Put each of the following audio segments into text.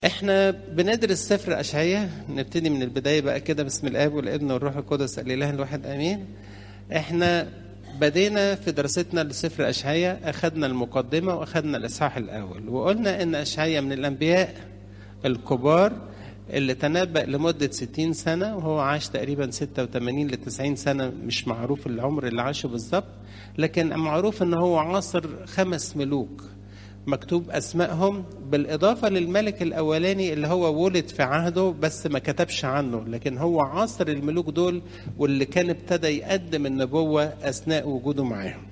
احنا بندرس سفر اشعياء نبتدي من البدايه بقى كده باسم الاب والابن والروح القدس الاله الواحد امين احنا بدينا في دراستنا لسفر اشعياء اخذنا المقدمه واخذنا الاصحاح الاول وقلنا ان اشعياء من الانبياء الكبار اللي تنبأ لمدة 60 سنة وهو عاش تقريبا 86 ل 90 سنة مش معروف العمر اللي عاشه بالظبط لكن معروف ان هو عاصر خمس ملوك مكتوب اسمائهم بالاضافه للملك الاولاني اللي هو ولد في عهده بس ما كتبش عنه لكن هو عاصر الملوك دول واللي كان ابتدى يقدم النبوه اثناء وجوده معاهم.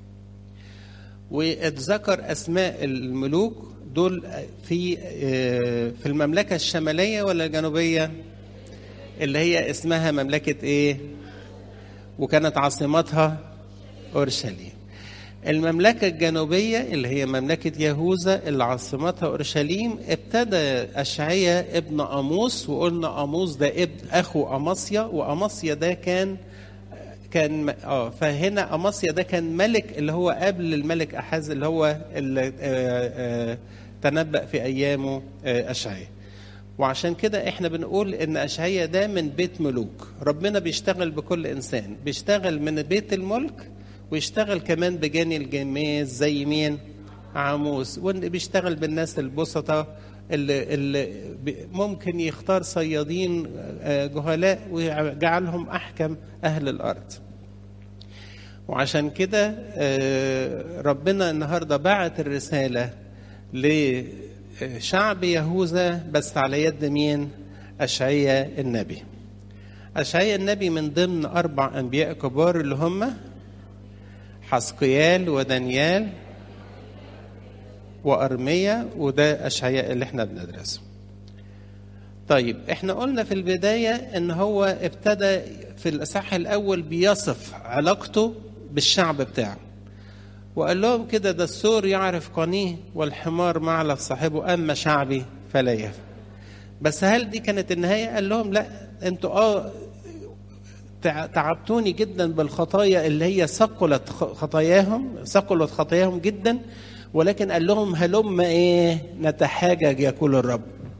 واتذكر اسماء الملوك دول في في المملكه الشماليه ولا الجنوبيه؟ اللي هي اسمها مملكه ايه؟ وكانت عاصمتها اورشليم. المملكة الجنوبية اللي هي مملكة يهوذا اللي عاصمتها أورشليم ابتدى أشعية ابن أموس وقلنا أموس ده ابن أخو أمصيا وأمصيا ده كان كان اه فهنا أمصيا ده كان ملك اللي هو قبل الملك أحاز اللي هو اللي آآ آآ تنبأ في أيامه أشعية وعشان كده احنا بنقول ان اشعية ده من بيت ملوك ربنا بيشتغل بكل انسان بيشتغل من بيت الملك ويشتغل كمان بجاني الجماز زي مين عاموس واللي بيشتغل بالناس البسطة اللي, اللي ممكن يختار صيادين جهلاء ويجعلهم أحكم أهل الأرض وعشان كده ربنا النهاردة بعت الرسالة لشعب يهوذا بس على يد مين أشعية النبي أشعية النبي من ضمن أربع أنبياء كبار اللي هم حسقيال ودانيال وأرمية وده أشعياء اللي احنا بندرسه طيب احنا قلنا في البداية ان هو ابتدى في الإصحاح الأول بيصف علاقته بالشعب بتاعه وقال لهم كده ده السور يعرف قنيه والحمار معلف صاحبه أما شعبي فلا يفهم بس هل دي كانت النهاية قال لهم لا انتوا اه تعبتوني جدا بالخطايا اللي هي ثقلت خطاياهم ثقلت خطاياهم جدا ولكن قال لهم هلم ايه نتحاجج يقول الرب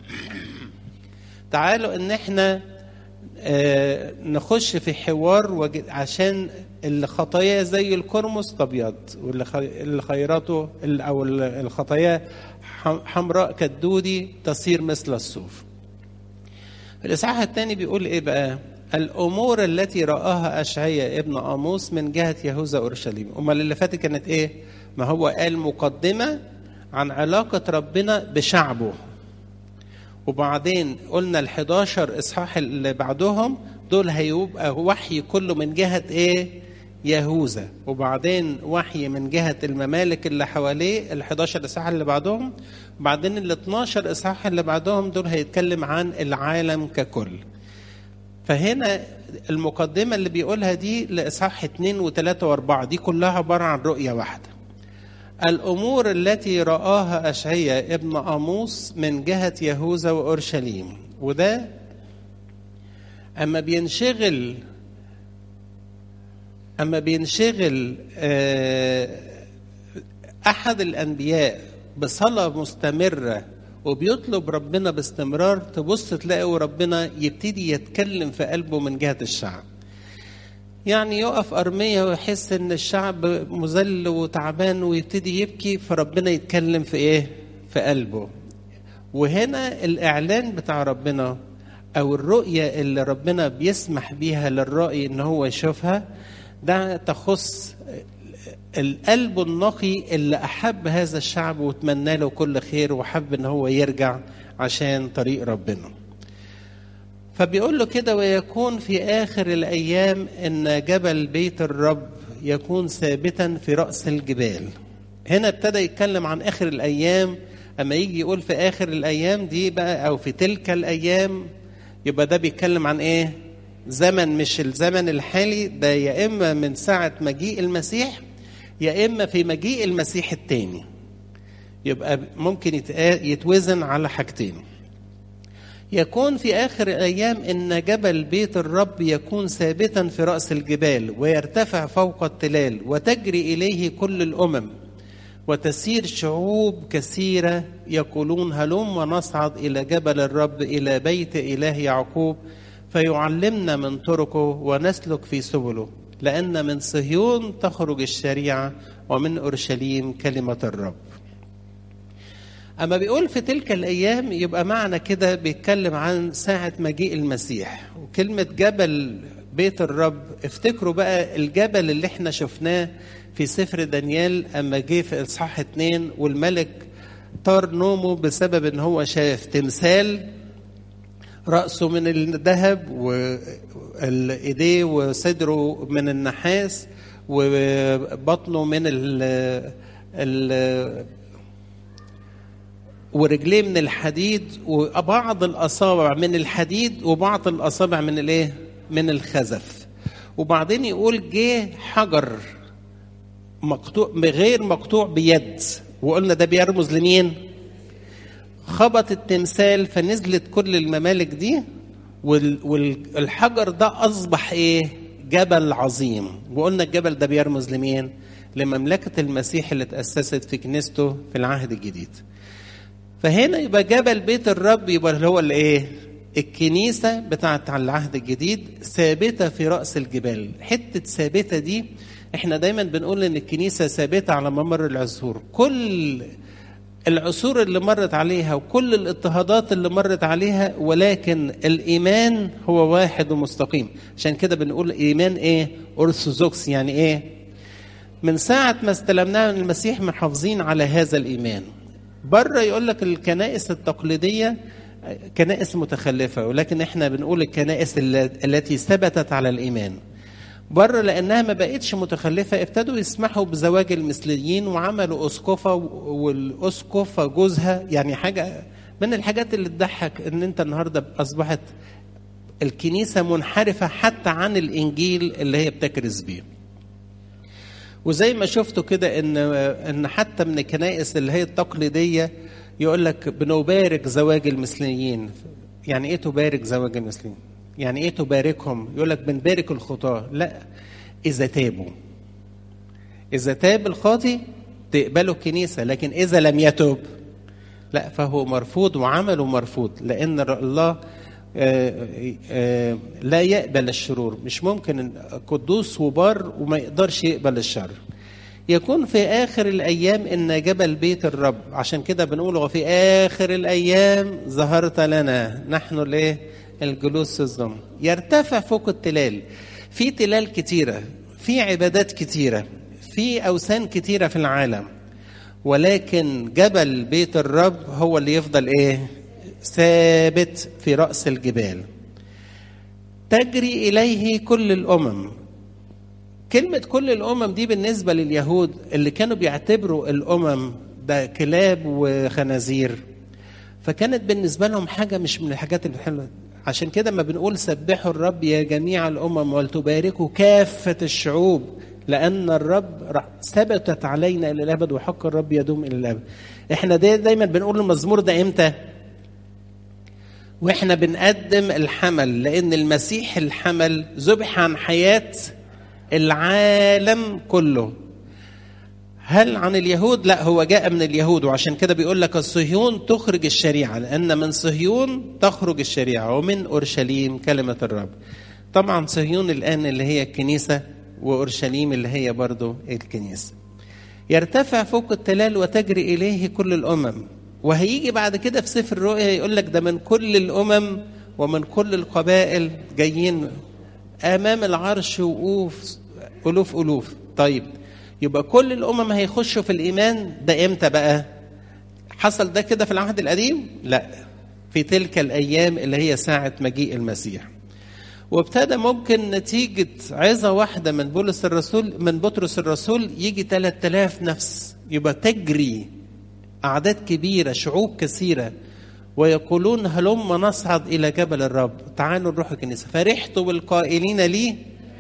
تعالوا ان احنا آه نخش في حوار عشان الخطايا زي الكرمس ابيض واللي خيراته او الخطايا حمراء كالدودي تصير مثل الصوف الاصحاح الثاني بيقول ايه بقى الامور التي راها اشعياء ابن اموس من جهه يهوذا اورشليم امال اللي فاتت كانت ايه ما هو قال مقدمه عن علاقه ربنا بشعبه وبعدين قلنا ال11 اصحاح اللي بعدهم دول هيبقى وحي كله من جهه ايه يهوذا وبعدين وحي من جهه الممالك اللي حواليه ال11 اصحاح اللي بعدهم وبعدين ال12 اصحاح اللي بعدهم دول هيتكلم عن العالم ككل فهنا المقدمة اللي بيقولها دي لإصحاح اثنين وثلاثة وأربعة دي كلها عبارة عن رؤية واحدة. الأمور التي رآها أشعية ابن أموس من جهة يهوذا وأورشليم وده أما بينشغل أما بينشغل أحد الأنبياء بصلاة مستمرة وبيطلب ربنا باستمرار تبص تلاقوا ربنا يبتدي يتكلم في قلبه من جهة الشعب يعني يقف أرمية ويحس إن الشعب مذل وتعبان ويبتدي يبكي فربنا يتكلم في إيه؟ في قلبه وهنا الإعلان بتاع ربنا أو الرؤية اللي ربنا بيسمح بيها للرائي إن هو يشوفها ده تخص القلب النقي اللي احب هذا الشعب وتمنى له كل خير وحب ان هو يرجع عشان طريق ربنا فبيقول له كده ويكون في اخر الايام ان جبل بيت الرب يكون ثابتا في راس الجبال هنا ابتدى يتكلم عن اخر الايام اما يجي يقول في اخر الايام دي بقى او في تلك الايام يبقى ده بيتكلم عن ايه زمن مش الزمن الحالي ده يا اما من ساعه مجيء المسيح يا اما في مجيء المسيح الثاني يبقى ممكن يتوزن على حاجتين يكون في اخر الايام ان جبل بيت الرب يكون ثابتا في راس الجبال ويرتفع فوق التلال وتجري اليه كل الامم وتسير شعوب كثيرة يقولون هلم ونصعد إلى جبل الرب إلى بيت إله يعقوب فيعلمنا من طرقه ونسلك في سبله لأن من صهيون تخرج الشريعة ومن أورشليم كلمة الرب أما بيقول في تلك الأيام يبقى معنى كده بيتكلم عن ساعة مجيء المسيح وكلمة جبل بيت الرب افتكروا بقى الجبل اللي احنا شفناه في سفر دانيال أما جه في إصحاح اتنين والملك طار نومه بسبب ان هو شاف تمثال رأسه من الذهب وايديه وصدره من النحاس وبطنه من ال ال ورجليه من الحديد وبعض الاصابع من الحديد وبعض الاصابع من الايه؟ من الخزف. وبعدين يقول جه حجر مقطوع غير مقطوع بيد وقلنا ده بيرمز لمين؟ خبط التمثال فنزلت كل الممالك دي والحجر ده اصبح ايه؟ جبل عظيم وقلنا الجبل ده بيرمز لمين؟ لمملكه المسيح اللي تاسست في كنيسته في العهد الجديد. فهنا يبقى جبل بيت الرب يبقى اللي هو الايه؟ الكنيسة بتاعت العهد الجديد ثابتة في رأس الجبال، حتة ثابتة دي احنا دايما بنقول ان الكنيسة ثابتة على ممر العصور، كل العصور اللي مرت عليها وكل الاضطهادات اللي مرت عليها ولكن الإيمان هو واحد ومستقيم، عشان كده بنقول إيمان إيه؟ أرثوذكس يعني إيه؟ من ساعة ما استلمناه من المسيح محافظين على هذا الإيمان، بره يقول لك الكنائس التقليديه كنائس متخلفه ولكن احنا بنقول الكنائس التي ثبتت على الايمان بره لانها ما بقتش متخلفه ابتدوا يسمحوا بزواج المثليين وعملوا اسقفه والاسقفه جوزها يعني حاجه من الحاجات اللي تضحك ان انت النهارده اصبحت الكنيسه منحرفه حتى عن الانجيل اللي هي بتكرز بيه وزي ما شفتوا كده ان ان حتى من الكنائس اللي هي التقليديه يقول لك بنبارك زواج المثليين يعني ايه تبارك زواج المثليين يعني ايه تباركهم يقول لك بنبارك الخطاه لا اذا تابوا اذا تاب الخاطي تقبله الكنيسه لكن اذا لم يتب لا فهو مرفوض وعمله مرفوض لان الله آآ آآ لا يقبل الشرور مش ممكن قدوس وبار وما يقدرش يقبل الشر يكون في آخر الأيام إن جبل بيت الرب عشان كده بنقول وفي آخر الأيام ظهرت لنا نحن الإيه الجلوس في الظلم يرتفع فوق التلال في تلال كتيرة في عبادات كتيرة في أوثان كتيرة في العالم ولكن جبل بيت الرب هو اللي يفضل إيه ثابت في رأس الجبال تجري إليه كل الأمم كلمة كل الأمم دي بالنسبة لليهود اللي كانوا بيعتبروا الأمم ده كلاب وخنازير فكانت بالنسبة لهم حاجة مش من الحاجات الحلوة عشان كده ما بنقول سبحوا الرب يا جميع الأمم ولتباركوا كافة الشعوب لأن الرب ثبتت علينا إلى الأبد وحق الرب يدوم إلى الأبد إحنا دي دايما بنقول المزمور ده إمتى وإحنا بنقدم الحمل لأن المسيح الحمل ذبح عن حياة العالم كله هل عن اليهود لا هو جاء من اليهود وعشان كده بيقول لك الصهيون تخرج الشريعة لأن من صهيون تخرج الشريعة ومن أورشليم كلمة الرب طبعا صهيون الآن اللي هي الكنيسة وأورشليم اللي هي برضو الكنيسة يرتفع فوق التلال وتجري إليه كل الأمم وهيجي بعد كده في سفر الرؤيا يقول لك ده من كل الأمم ومن كل القبائل جايين امام العرش وقوف الوف الوف طيب يبقى كل الامم هيخشوا في الايمان ده امتى بقى حصل ده كده في العهد القديم لا في تلك الايام اللي هي ساعه مجيء المسيح وابتدى ممكن نتيجة عظة واحدة من بولس الرسول من بطرس الرسول يجي 3000 نفس يبقى تجري أعداد كبيرة شعوب كثيرة ويقولون هلم نصعد إلى جبل الرب تعالوا نروح الكنيسة فرحت بالقائلين لي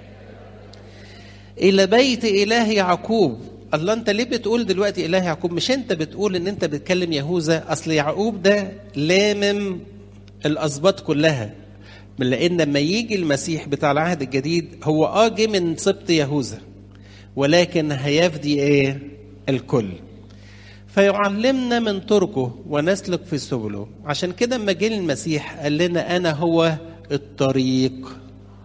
إلى بيت إله يعقوب الله أنت ليه بتقول دلوقتي إله يعقوب مش أنت بتقول إن أنت بتكلم يهوذا أصل يعقوب ده لامم الأسباط كلها لأن لما يجي المسيح بتاع العهد الجديد هو آه جه من سبط يهوذا ولكن هيفدي إيه الكل فيعلمنا من طرقه ونسلك في سبله عشان كده لما جه المسيح قال لنا انا هو الطريق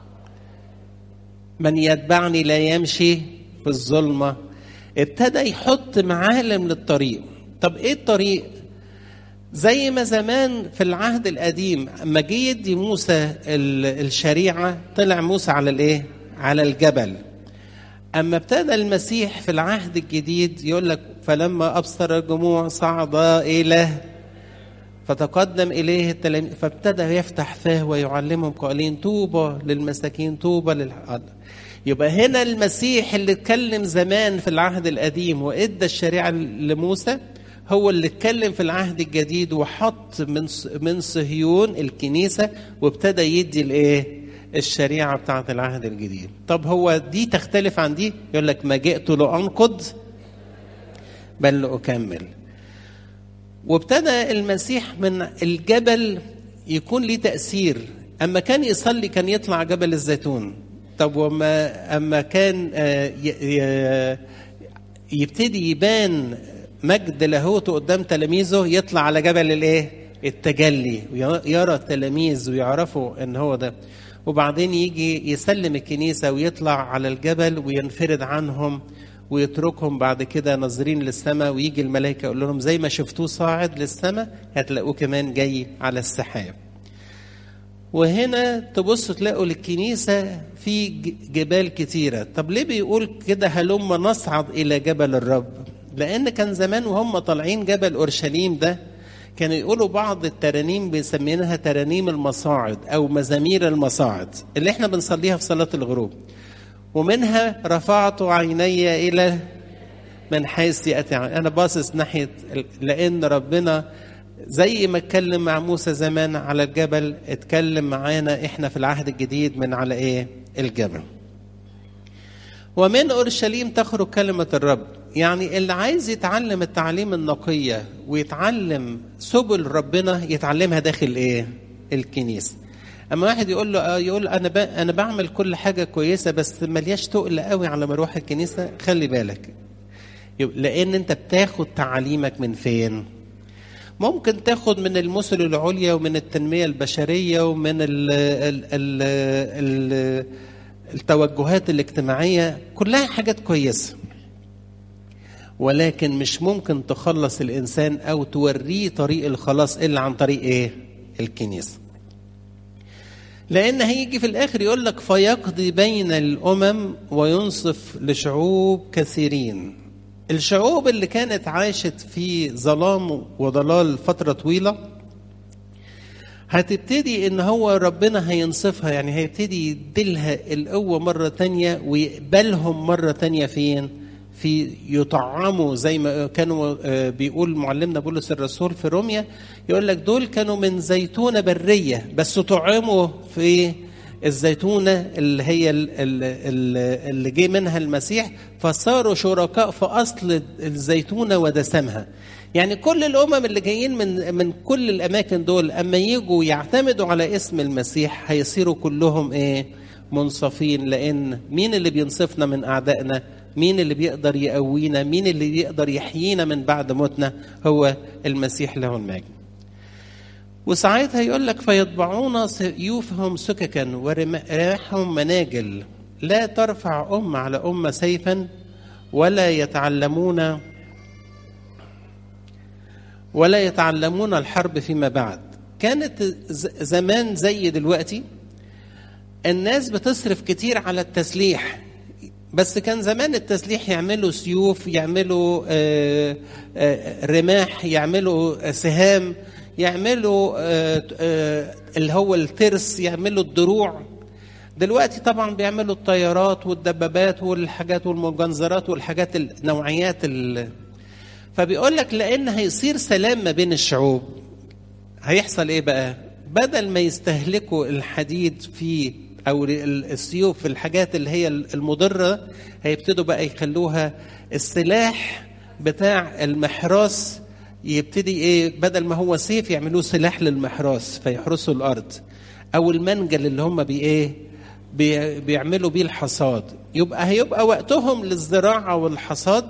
من يتبعني لا يمشي في الظلمه ابتدى يحط معالم للطريق طب ايه الطريق زي ما زمان في العهد القديم اما جه يدي موسى الشريعه طلع موسى على الايه على الجبل اما ابتدى المسيح في العهد الجديد يقول لك فلما ابصر الجموع صعد الى فتقدم اليه التلاميذ فابتدى يفتح فاه ويعلمهم قائلين طوبى للمساكين طوبى للحق يبقى هنا المسيح اللي اتكلم زمان في العهد القديم وادى الشريعه لموسى هو اللي اتكلم في العهد الجديد وحط من من صهيون الكنيسه وابتدى يدي الايه؟ الشريعه بتاعه العهد الجديد. طب هو دي تختلف عن دي؟ يقول لك ما جئت لانقض بل لاكمل. وابتدى المسيح من الجبل يكون ليه تاثير، اما كان يصلي كان يطلع جبل الزيتون. طب وما اما كان يبتدي يبان مجد لاهوته قدام تلاميذه يطلع على جبل الايه؟ التجلي ويرى التلاميذ ويعرفوا ان هو ده وبعدين يجي يسلم الكنيسه ويطلع على الجبل وينفرد عنهم ويتركهم بعد كده ناظرين للسماء ويجي الملائكه يقول لهم زي ما شفتوه صاعد للسماء هتلاقوه كمان جاي على السحاب. وهنا تبص تلاقوا للكنيسه في جبال كتيره، طب ليه بيقول كده هلم نصعد الى جبل الرب؟ لان كان زمان وهم طالعين جبل اورشليم ده كانوا يقولوا بعض الترانيم بيسمينها ترانيم المصاعد او مزامير المصاعد اللي احنا بنصليها في صلاه الغروب ومنها رفعت عيني الى من حيث ياتي انا باصص ناحيه لان ربنا زي ما اتكلم مع موسى زمان على الجبل اتكلم معانا احنا في العهد الجديد من على ايه الجبل ومن اورشليم تخرج كلمه الرب يعني اللي عايز يتعلم التعليم النقيه ويتعلم سبل ربنا يتعلمها داخل ايه الكنيسه اما واحد يقول له يقول انا ب... انا بعمل كل حاجه كويسه بس ملياش تقل قوي على ما اروح الكنيسه خلي بالك لان انت بتاخد تعاليمك من فين ممكن تاخد من المثل العليا ومن التنميه البشريه ومن ال ال ال ال التوجهات الاجتماعيه كلها حاجات كويسه ولكن مش ممكن تخلص الانسان او توريه طريق الخلاص الا عن طريق ايه الكنيسه لان هيجي في الاخر يقول لك فيقضي بين الامم وينصف لشعوب كثيرين الشعوب اللي كانت عاشت في ظلام وضلال فتره طويله هتبتدي ان هو ربنا هينصفها يعني هيبتدي يديلها القوه مره تانية ويقبلهم مره تانية فين في يطعموا زي ما كانوا بيقول معلمنا بولس الرسول في روميا يقول لك دول كانوا من زيتونه بريه بس طعموا في الزيتونه اللي هي اللي جه منها المسيح فصاروا شركاء في اصل الزيتونه ودسمها يعني كل الامم اللي جايين من من كل الاماكن دول اما يجوا يعتمدوا على اسم المسيح هيصيروا كلهم ايه منصفين لان مين اللي بينصفنا من اعدائنا مين اللي بيقدر يقوينا مين اللي بيقدر يحيينا من بعد موتنا هو المسيح له المجد وساعتها يقول لك فيطبعون سيوفهم سككا ورماحهم مناجل لا ترفع أمة على أمة سيفا ولا يتعلمون ولا يتعلمون الحرب فيما بعد كانت زمان زي دلوقتي الناس بتصرف كتير على التسليح بس كان زمان التسليح يعملوا سيوف يعملوا آآ آآ رماح يعملوا سهام يعملوا آآ اللي هو الترس يعملوا الدروع دلوقتي طبعا بيعملوا الطيارات والدبابات والحاجات والمجنزرات والحاجات النوعيات ال... فبيقول لك لان هيصير سلام ما بين الشعوب هيحصل ايه بقى بدل ما يستهلكوا الحديد في او السيوف في الحاجات اللي هي المضره هيبتدوا بقى يخلوها السلاح بتاع المحراس يبتدي ايه بدل ما هو سيف يعملوه سلاح للمحراس فيحرسوا الارض او المنجل اللي هم بي ايه بي بيعملوا بيه الحصاد يبقى هيبقى وقتهم للزراعه والحصاد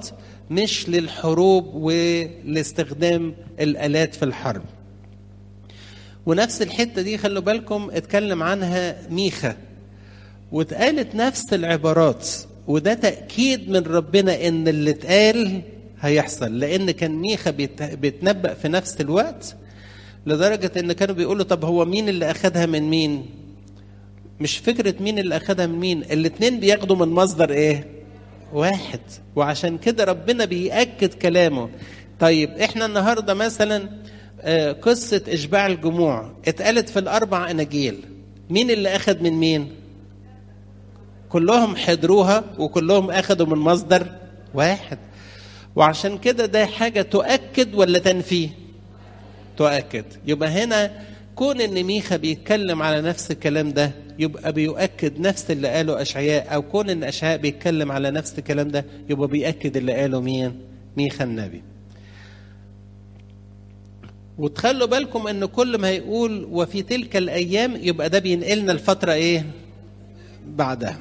مش للحروب ولاستخدام الآلات في الحرب ونفس الحتة دي خلوا بالكم اتكلم عنها ميخا واتقالت نفس العبارات وده تأكيد من ربنا إن اللي اتقال هيحصل لأن كان ميخا بيتنبأ في نفس الوقت لدرجة إن كانوا بيقولوا طب هو مين اللي أخدها من مين؟ مش فكرة مين اللي أخدها من مين الاتنين بياخدوا من مصدر إيه واحد وعشان كده ربنا بيأكد كلامه طيب إحنا النهاردة مثلا قصة إشباع الجموع اتقالت في الأربع أناجيل مين اللي أخد من مين كلهم حضروها وكلهم أخدوا من مصدر واحد وعشان كده ده حاجة تؤكد ولا تنفي تؤكد يبقى هنا كون ان ميخا بيتكلم على نفس الكلام ده يبقى بيؤكد نفس اللي قاله اشعياء او كون ان اشعياء بيتكلم على نفس الكلام ده يبقى بيأكد اللي قاله مين ميخا النبي وتخلوا بالكم ان كل ما يقول وفي تلك الايام يبقى ده بينقلنا الفتره ايه بعدها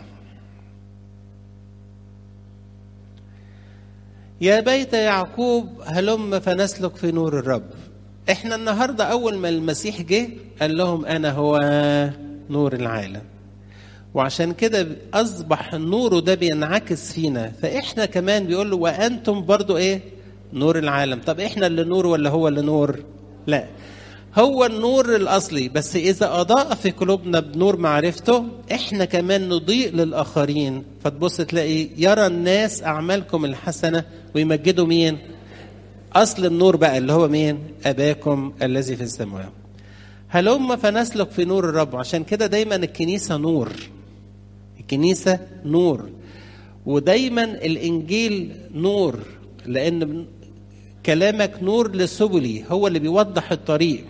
يا بيت يعقوب هلم فنسلك في نور الرب احنا النهارده اول ما المسيح جه قال لهم انا هو نور العالم وعشان كده اصبح نوره ده بينعكس فينا فاحنا كمان بيقول له وانتم برضو ايه نور العالم طب احنا اللي نور ولا هو اللي نور لا هو النور الاصلي بس اذا اضاء في قلوبنا بنور معرفته احنا كمان نضيء للاخرين فتبص تلاقي يرى الناس اعمالكم الحسنه ويمجدوا مين اصل النور بقى اللي هو مين اباكم الذي في السماوات هلم فنسلك في نور الرب عشان كده دايما الكنيسه نور الكنيسه نور ودايما الانجيل نور لان كلامك نور لسبلي هو اللي بيوضح الطريق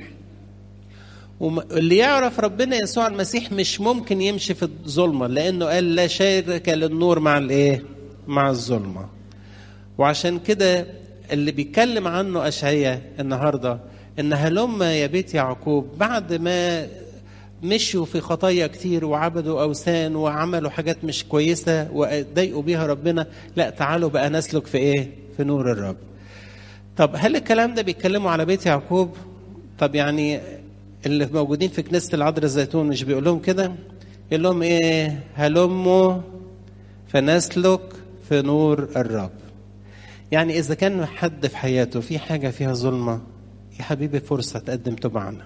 واللي يعرف ربنا يسوع المسيح مش ممكن يمشي في الظلمه لانه قال لا شارك للنور مع الايه مع الظلمه وعشان كده اللي بيتكلم عنه اشعياء النهارده ان هلم يا بيت يعقوب بعد ما مشوا في خطايا كتير وعبدوا اوثان وعملوا حاجات مش كويسه وضايقوا بيها ربنا لا تعالوا بقى نسلك في ايه في نور الرب طب هل الكلام ده بيتكلموا على بيت يعقوب طب يعني اللي موجودين في كنيسه العذراء الزيتون مش بيقول لهم كده يقول لهم ايه هلموا فنسلك في نور الرب يعني اذا كان حد في حياته في حاجه فيها ظلمه يا حبيبي فرصه تقدم توبه عنها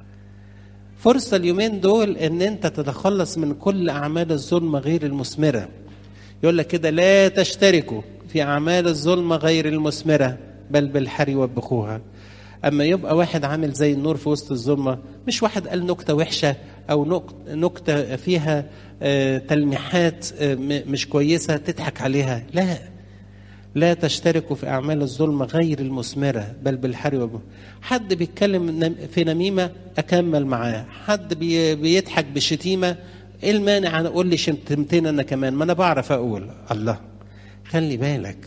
فرصه اليومين دول ان انت تتخلص من كل اعمال الظلمه غير المثمره يقول لك كده لا تشتركوا في اعمال الظلمه غير المثمره بل بالحري وبخوها اما يبقى واحد عامل زي النور في وسط الظلمه مش واحد قال نكته وحشه او نكته فيها تلميحات مش كويسه تضحك عليها لا لا تشتركوا في اعمال الظلمه غير المثمره بل بالحري وبه حد بيتكلم في نميمه اكمل معاه حد بي بيضحك بشتيمه ايه المانع انا اقول لي شتمتين انا كمان ما انا بعرف اقول الله خلي بالك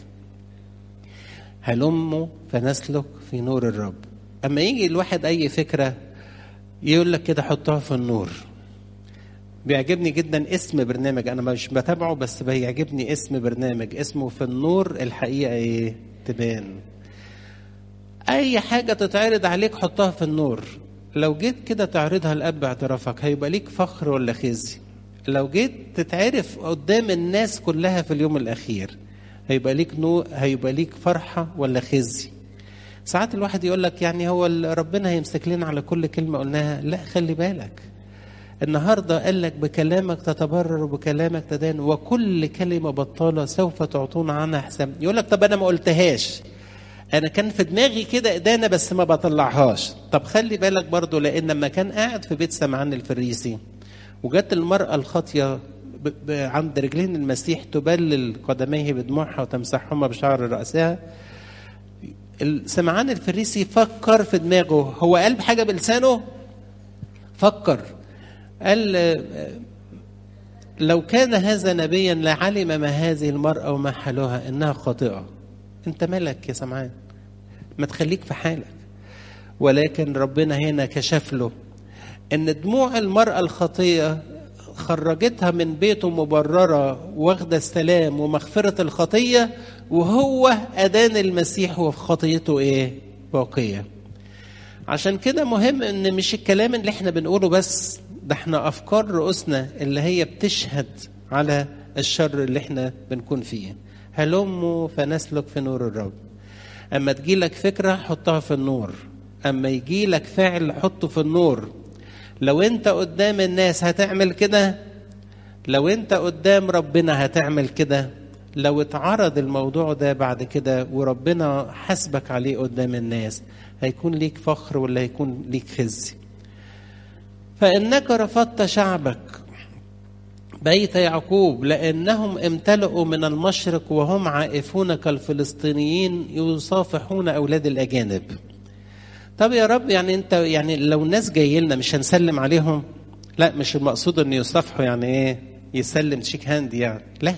هلموا فنسلك في نور الرب اما يجي الواحد اي فكره يقول لك كده حطها في النور بيعجبني جدا اسم برنامج انا مش بتابعه بس بيعجبني اسم برنامج اسمه في النور الحقيقه ايه تبان اي حاجه تتعرض عليك حطها في النور لو جيت كده تعرضها لاب اعترافك هيبقى ليك فخر ولا خزي لو جيت تتعرف قدام الناس كلها في اليوم الاخير هيبقى ليك نو هيبقى ليك فرحه ولا خزي ساعات الواحد يقول لك يعني هو ربنا هيمسك لنا على كل كلمه قلناها لا خلي بالك النهارده قال لك بكلامك تتبرر وبكلامك تدان وكل كلمه بطاله سوف تعطون عنها حساب يقول لك طب انا ما قلتهاش انا كان في دماغي كده ادانه بس ما بطلعهاش طب خلي بالك برضو لان لما كان قاعد في بيت سمعان الفريسي وجت المراه الخاطيه عند رجلين المسيح تبلل قدميه بدموعها وتمسحهما بشعر راسها سمعان الفريسي فكر في دماغه هو قال بحاجه بلسانه فكر قال لو كان هذا نبيا لعلم ما هذه المرأة وما حالها إنها خاطئة أنت مالك يا سمعان ما تخليك في حالك ولكن ربنا هنا كشف له إن دموع المرأة الخاطئة خرجتها من بيته مبررة واخدة السلام ومغفرة الخطية وهو أدان المسيح وفي خطيته إيه؟ باقية عشان كده مهم إن مش الكلام اللي إحنا بنقوله بس ده إحنا أفكار رؤوسنا اللي هي بتشهد على الشر اللي إحنا بنكون فيه هلموا فنسلك في نور الرب أما تجيلك فكرة حطها في النور أما يجيلك فعل حطه في النور لو انت قدام الناس هتعمل كده لو انت قدام ربنا هتعمل كده لو اتعرض الموضوع ده بعد كده وربنا حاسبك عليه قدام الناس هيكون ليك فخر ولا هيكون ليك خزي فإنك رفضت شعبك بيت يعقوب لأنهم امتلئوا من المشرق وهم عائفون كالفلسطينيين يصافحون أولاد الأجانب طب يا رب يعني انت يعني لو الناس جاي لنا مش هنسلم عليهم لا مش المقصود ان يصافحوا يعني ايه يسلم تشيك هاند يعني لا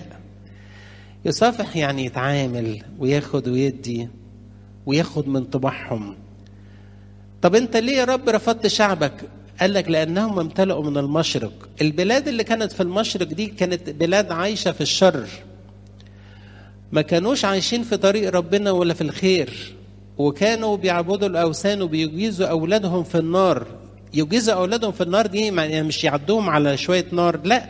يصافح يعني يتعامل وياخد ويدي وياخد من طباعهم طب انت ليه يا رب رفضت شعبك قال لك لانهم امتلئوا من المشرق البلاد اللي كانت في المشرق دي كانت بلاد عايشه في الشر ما كانوش عايشين في طريق ربنا ولا في الخير وكانوا بيعبدوا الاوثان وبيجيزوا اولادهم في النار يجيزوا اولادهم في النار دي يعني مش يعدوهم على شويه نار لا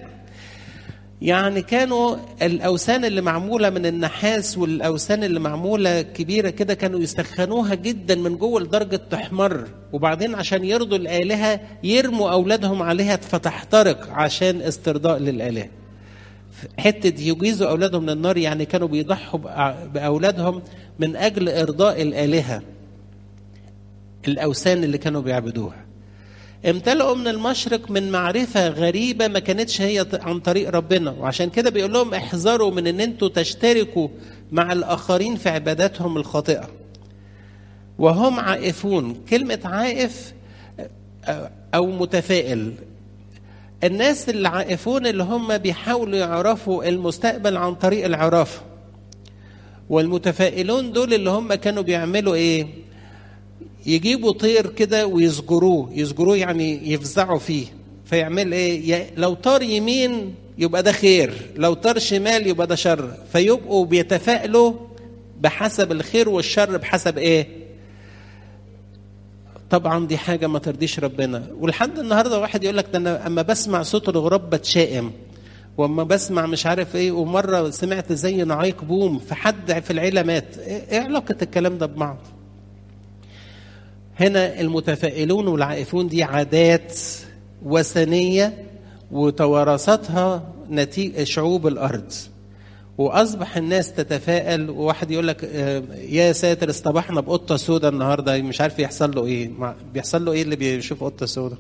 يعني كانوا الاوثان اللي معموله من النحاس والاوثان اللي معموله كبيره كده كانوا يسخنوها جدا من جوه لدرجه تحمر وبعدين عشان يرضوا الالهه يرموا اولادهم عليها فتحترق عشان استرضاء للالهه حته يجيزوا اولادهم من النار يعني كانوا بيضحوا باولادهم من اجل ارضاء الالهه الاوثان اللي كانوا بيعبدوها امتلئوا من المشرق من معرفه غريبه ما كانتش هي عن طريق ربنا وعشان كده بيقول لهم احذروا من ان انتوا تشتركوا مع الاخرين في عباداتهم الخاطئه وهم عائفون كلمه عائف او متفائل الناس اللي عائفون اللي هم بيحاولوا يعرفوا المستقبل عن طريق العرافه والمتفائلون دول اللي هم كانوا بيعملوا ايه يجيبوا طير كده ويسجروه يسجروه يعني يفزعوا فيه فيعمل ايه لو طار يمين يبقى ده خير لو طار شمال يبقى ده شر فيبقوا بيتفائلوا بحسب الخير والشر بحسب ايه طبعا دي حاجه ما ترضيش ربنا ولحد النهارده واحد يقول لك ده انا اما بسمع صوت الغراب بتشائم واما بسمع مش عارف ايه ومره سمعت زي نعيق بوم في حد في العيله مات ايه علاقه الكلام ده ببعض هنا المتفائلون والعائفون دي عادات وثنيه وتوارثتها نتيجه شعوب الارض واصبح الناس تتفائل وواحد يقول لك يا ساتر اصطبحنا بقطه سوداء النهارده مش عارف يحصل له ايه بيحصل له ايه اللي بيشوف قطه سوداء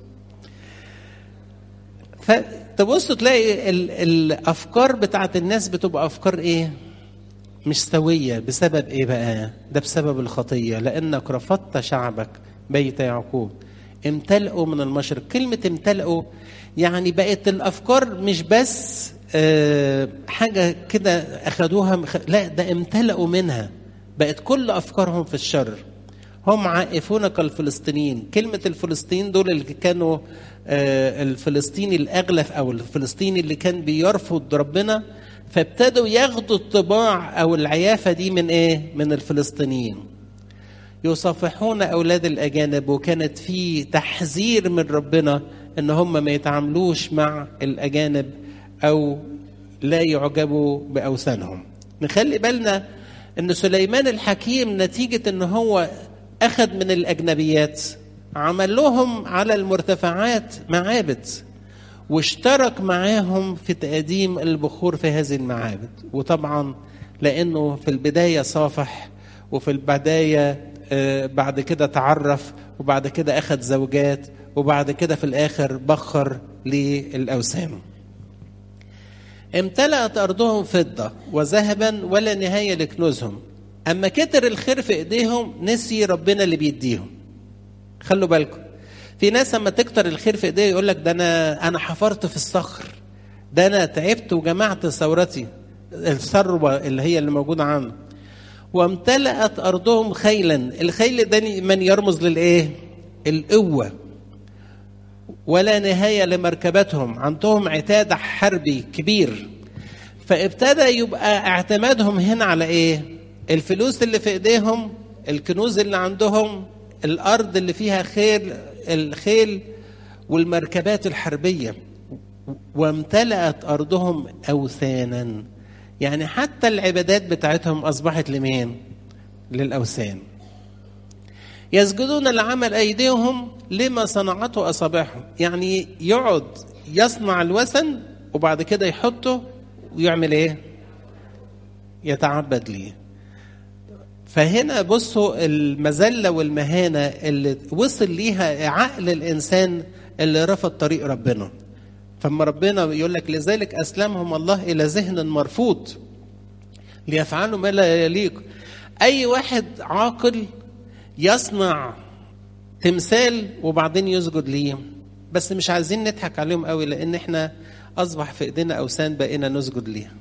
فتبص تلاقي ال الافكار بتاعت الناس بتبقى افكار ايه مش سويه بسبب ايه بقى ده بسبب الخطيه لانك رفضت شعبك بيت يعقوب امتلئوا من المشرق كلمه امتلئوا يعني بقت الافكار مش بس أه حاجه كده اخذوها مخ... لا ده امتلئوا منها بقت كل افكارهم في الشر هم عائفون كالفلسطينيين كلمة الفلسطينيين دول اللي كانوا آه الفلسطيني الأغلف أو الفلسطيني اللي كان بيرفض ربنا فابتدوا ياخدوا الطباع أو العيافة دي من إيه؟ من الفلسطينيين يصافحون أولاد الأجانب وكانت في تحذير من ربنا إن هم ما يتعاملوش مع الأجانب أو لا يعجبوا بأوثانهم نخلي بالنا ان سليمان الحكيم نتيجه ان هو اخذ من الاجنبيات عمل لهم على المرتفعات معابد واشترك معاهم في تقديم البخور في هذه المعابد وطبعا لانه في البدايه صافح وفي البدايه بعد كده تعرف وبعد كده اخذ زوجات وبعد كده في الاخر بخر للاوثان امتلأت أرضهم فضة وذهبا ولا نهاية لكنوزهم أما كتر الخير في إيديهم نسي ربنا اللي بيديهم خلوا بالكم في ناس أما تكتر الخير في إيديه يقول لك ده أنا أنا حفرت في الصخر ده أنا تعبت وجمعت ثورتي الثروة اللي هي اللي موجودة عنه وامتلأت أرضهم خيلا الخيل ده من يرمز للإيه؟ القوة ولا نهاية لمركبتهم عندهم عتاد حربي كبير فابتدى يبقى اعتمادهم هنا على ايه الفلوس اللي في ايديهم الكنوز اللي عندهم الارض اللي فيها خيل الخيل والمركبات الحربيه وامتلأت ارضهم اوثانا يعني حتى العبادات بتاعتهم اصبحت لمين للاوثان يسجدون لعمل ايديهم لما صنعته اصابعهم يعني يقعد يصنع الوثن وبعد كده يحطه ويعمل ايه يتعبد ليه فهنا بصوا المذله والمهانه اللي وصل ليها عقل الانسان اللي رفض طريق ربنا فما ربنا يقول لك لذلك اسلمهم الله الى ذهن مرفوض ليفعلوا ما لا يليق اي واحد عاقل يصنع تمثال وبعدين يسجد ليه بس مش عايزين نضحك عليهم قوي لان احنا اصبح في ايدينا اوثان بقينا نسجد ليها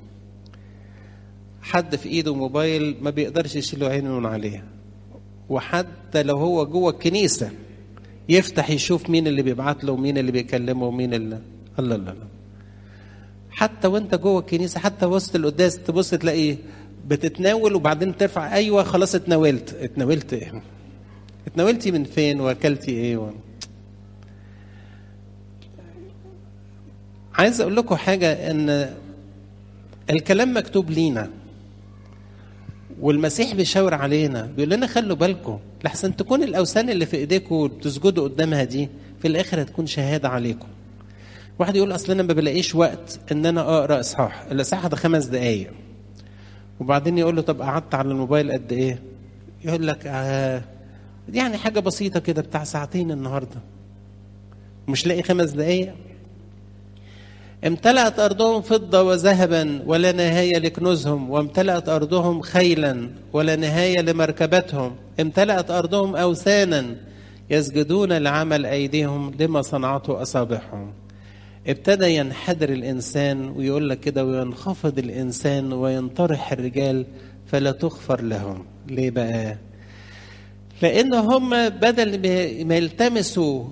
حد في ايده موبايل ما بيقدرش يشيله عينه من عليها وحتى لو هو جوه الكنيسه يفتح يشوف مين اللي بيبعت له ومين اللي بيكلمه ومين اللي الله الله الله حتى وانت جوه الكنيسه حتى وسط القداس تبص تلاقي بتتناول وبعدين ترفع ايوه خلاص اتناولت اتناولت ايه اتناولتي من فين واكلتي ايه و... عايز اقول لكم حاجه ان الكلام مكتوب لينا والمسيح بيشاور علينا بيقول لنا خلوا بالكم لحسن تكون الاوثان اللي في ايديكم بتسجدوا قدامها دي في الاخر هتكون شهاده عليكم واحد يقول اصل انا ما بلاقيش وقت ان انا اقرا اصحاح الاصحاح ده خمس دقايق وبعدين يقول له طب قعدت على الموبايل قد ايه يقول لك آه يعني حاجه بسيطه كده بتاع ساعتين النهارده مش لاقي خمس دقايق امتلأت أرضهم فضة وذهبا ولا نهاية لكنوزهم وامتلأت أرضهم خيلا ولا نهاية لمركبتهم امتلأت أرضهم أوثانا يسجدون لعمل أيديهم لما صنعته أصابعهم ابتدى ينحدر الإنسان ويقول لك كده وينخفض الإنسان وينطرح الرجال فلا تغفر لهم ليه بقى لأن هم بدل ما يلتمسوا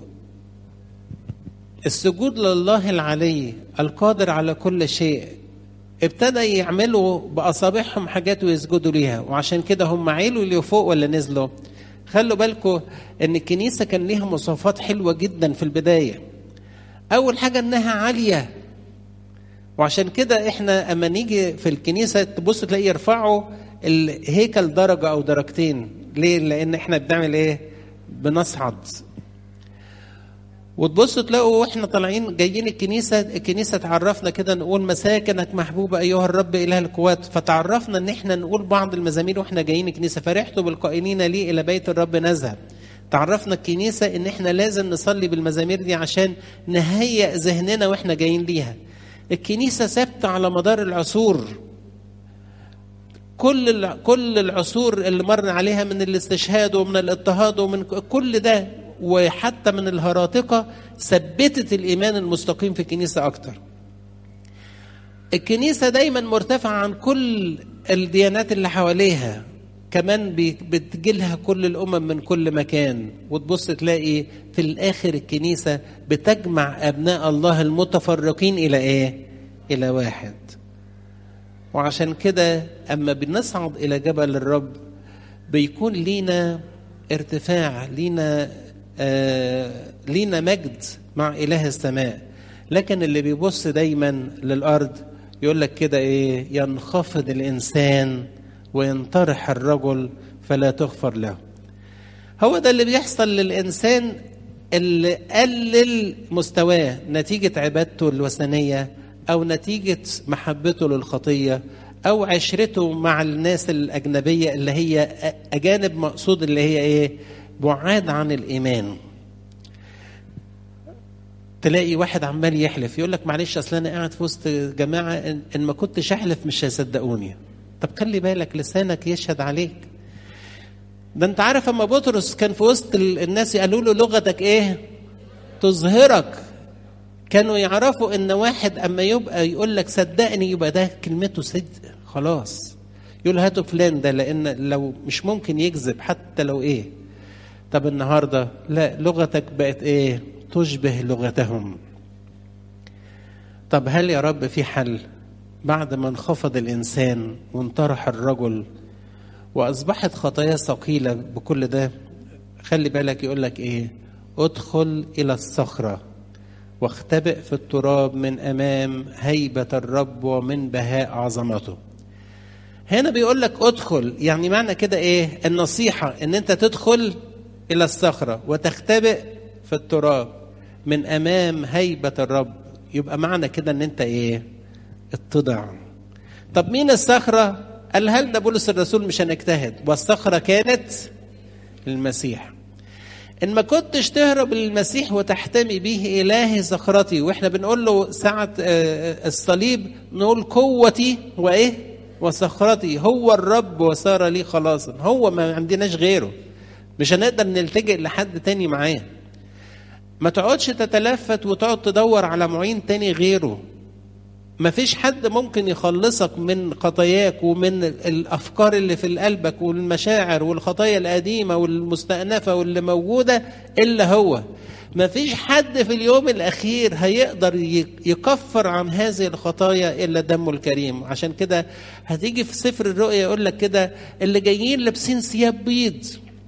السجود لله العلي القادر على كل شيء ابتدى يعملوا باصابعهم حاجات ويسجدوا ليها وعشان كده هم عيلوا لفوق ولا نزلوا خلوا بالكم ان الكنيسه كان ليها مواصفات حلوه جدا في البدايه اول حاجه انها عاليه وعشان كده احنا اما نيجي في الكنيسه تبص تلاقي يرفعوا الهيكل درجه او درجتين ليه لان احنا بنعمل ايه بنصعد وتبصوا تلاقوا واحنا طالعين جايين الكنيسه الكنيسه تعرفنا كده نقول مساكنك محبوبه ايها الرب اله القوات فتعرفنا ان احنا نقول بعض المزامير واحنا جايين الكنيسه فرحت بالقائلين لي الى بيت الرب نذهب تعرفنا الكنيسه ان احنا لازم نصلي بالمزامير دي عشان نهيئ ذهننا واحنا جايين ليها الكنيسه ثابته على مدار العصور كل كل العصور اللي مر عليها من الاستشهاد ومن الاضطهاد ومن كل ده وحتى من الهراطقه ثبتت الايمان المستقيم في الكنيسه اكتر. الكنيسه دايما مرتفعه عن كل الديانات اللي حواليها كمان بتجيلها كل الامم من كل مكان وتبص تلاقي في الاخر الكنيسه بتجمع ابناء الله المتفرقين الى ايه؟ الى واحد. وعشان كده اما بنصعد الى جبل الرب بيكون لينا ارتفاع لينا آه لينا مجد مع اله السماء لكن اللي بيبص دايما للارض يقول لك كده ايه ينخفض الانسان وينطرح الرجل فلا تغفر له هو ده اللي بيحصل للانسان اللي قلل مستواه نتيجه عبادته الوثنيه او نتيجه محبته للخطيه او عشرته مع الناس الاجنبيه اللي هي اجانب مقصود اللي هي ايه بعاد عن الايمان تلاقي واحد عمال يحلف يقول لك معلش اصل انا قاعد في وسط جماعه ان, إن ما كنتش احلف مش هيصدقوني طب خلي بالك لسانك يشهد عليك ده انت عارف اما بطرس كان في وسط الناس قالوا له لغتك ايه تظهرك كانوا يعرفوا ان واحد اما يبقى يقول لك صدقني يبقى ده كلمته صدق خلاص يقول هاتوا فلان ده لان لو مش ممكن يكذب حتى لو ايه طب النهارده لا لغتك بقت ايه تشبه لغتهم طب هل يا رب في حل بعد ما انخفض الإنسان وانطرح الرجل وأصبحت خطايا ثقيلة بكل ده خلي بالك يقول لك إيه ادخل إلى الصخرة واختبئ في التراب من أمام هيبة الرب ومن بهاء عظمته هنا بيقول لك ادخل يعني معنى كده ايه النصيحة ان انت تدخل الى الصخرة وتختبئ في التراب من امام هيبة الرب يبقى معنى كده ان انت ايه اتضع طب مين الصخرة قال هل ده بولس الرسول مش هنجتهد والصخرة كانت المسيح ان ما كنتش تهرب للمسيح وتحتمي به الهي صخرتي واحنا بنقول له ساعة الصليب نقول قوتي وايه وصخرتي هو الرب وصار لي خلاصا هو ما عندناش غيره مش هنقدر نلتجئ لحد تاني معاه ما تقعدش تتلفت وتقعد تدور على معين تاني غيره ما فيش حد ممكن يخلصك من خطاياك ومن الافكار اللي في قلبك والمشاعر والخطايا القديمه والمستأنفه واللي موجوده الا هو ما فيش حد في اليوم الاخير هيقدر يكفر عن هذه الخطايا الا دمه الكريم عشان كده هتيجي في سفر الرؤيا يقول لك كده اللي جايين لابسين ثياب بيض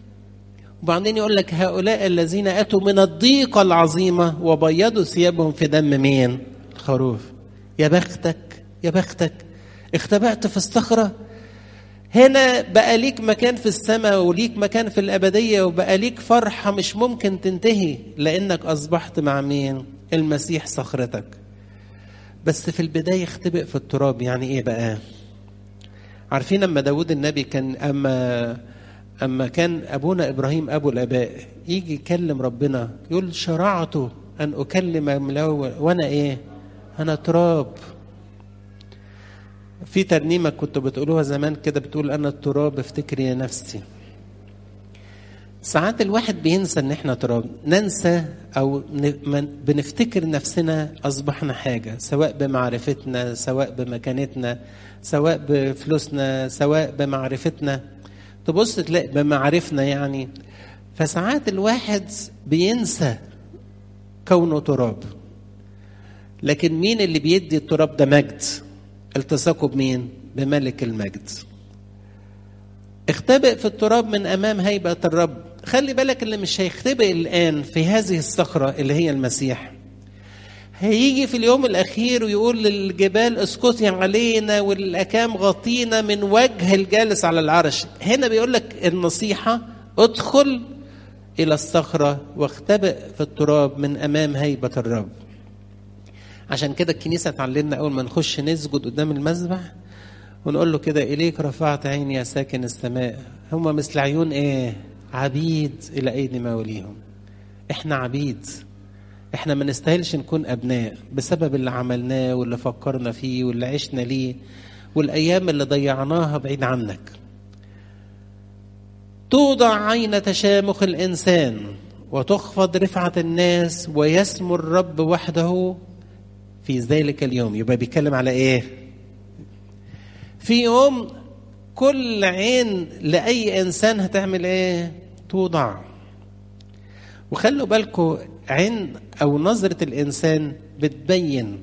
وبعدين يقول لك هؤلاء الذين اتوا من الضيقه العظيمه وبيضوا ثيابهم في دم مين الخروف يا بختك يا بختك اختبأت في الصخرة هنا بقى ليك مكان في السماء وليك مكان في الأبدية وبقى ليك فرحة مش ممكن تنتهي لأنك أصبحت مع مين المسيح صخرتك بس في البداية اختبئ في التراب يعني إيه بقى عارفين أما داود النبي كان أما أما كان أبونا إبراهيم أبو الآباء يجي يكلم ربنا يقول شرعت أن أكلم وأنا إيه أنا تراب في ترنيمة كنت بتقولوها زمان كده بتقول أنا التراب افتكري يا نفسي ساعات الواحد بينسى ان احنا تراب ننسى او بنفتكر نفسنا اصبحنا حاجه سواء بمعرفتنا سواء بمكانتنا سواء بفلوسنا سواء بمعرفتنا تبص تلاقي بمعرفنا يعني فساعات الواحد بينسى كونه تراب لكن مين اللي بيدي التراب ده مجد التصاقه بمين بملك المجد اختبئ في التراب من امام هيبه الرب خلي بالك اللي مش هيختبئ الان في هذه الصخره اللي هي المسيح هيجي في اليوم الاخير ويقول للجبال اسكتي علينا والاكام غطينا من وجه الجالس على العرش هنا بيقول لك النصيحه ادخل الى الصخره واختبئ في التراب من امام هيبه الرب عشان كده الكنيسه تعلمنا اول ما نخش نسجد قدام المذبح ونقول له كده اليك رفعت عيني يا ساكن السماء هم مثل عيون ايه عبيد الى ايدي موليهم احنا عبيد احنا ما نستاهلش نكون ابناء بسبب اللي عملناه واللي فكرنا فيه واللي عشنا ليه والايام اللي ضيعناها بعيد عنك توضع عين تشامخ الانسان وتخفض رفعه الناس ويسمو الرب وحده في ذلك اليوم يبقى بيتكلم على ايه في يوم كل عين لاي انسان هتعمل ايه توضع وخلوا بالكم عين او نظره الانسان بتبين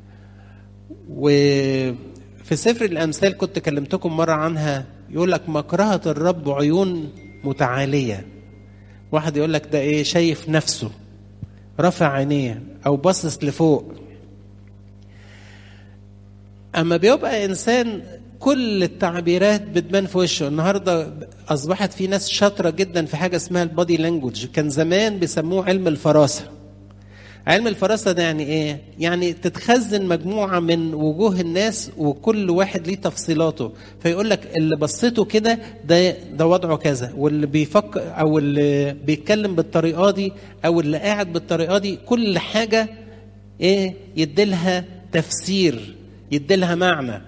وفي سفر الامثال كنت كلمتكم مره عنها يقول لك مكرهه الرب عيون متعاليه واحد يقول لك ده ايه شايف نفسه رفع عينيه او باصص لفوق اما بيبقى انسان كل التعبيرات بتبان في وشه النهارده اصبحت في ناس شاطره جدا في حاجه اسمها البادي لانجوج كان زمان بيسموه علم الفراسه علم الفراسه ده يعني ايه يعني تتخزن مجموعه من وجوه الناس وكل واحد ليه تفصيلاته فيقول لك اللي بصيته كده ده ده وضعه كذا واللي بيفكر او اللي بيتكلم بالطريقه دي او اللي قاعد بالطريقه دي كل حاجه ايه يديلها تفسير يديلها معنى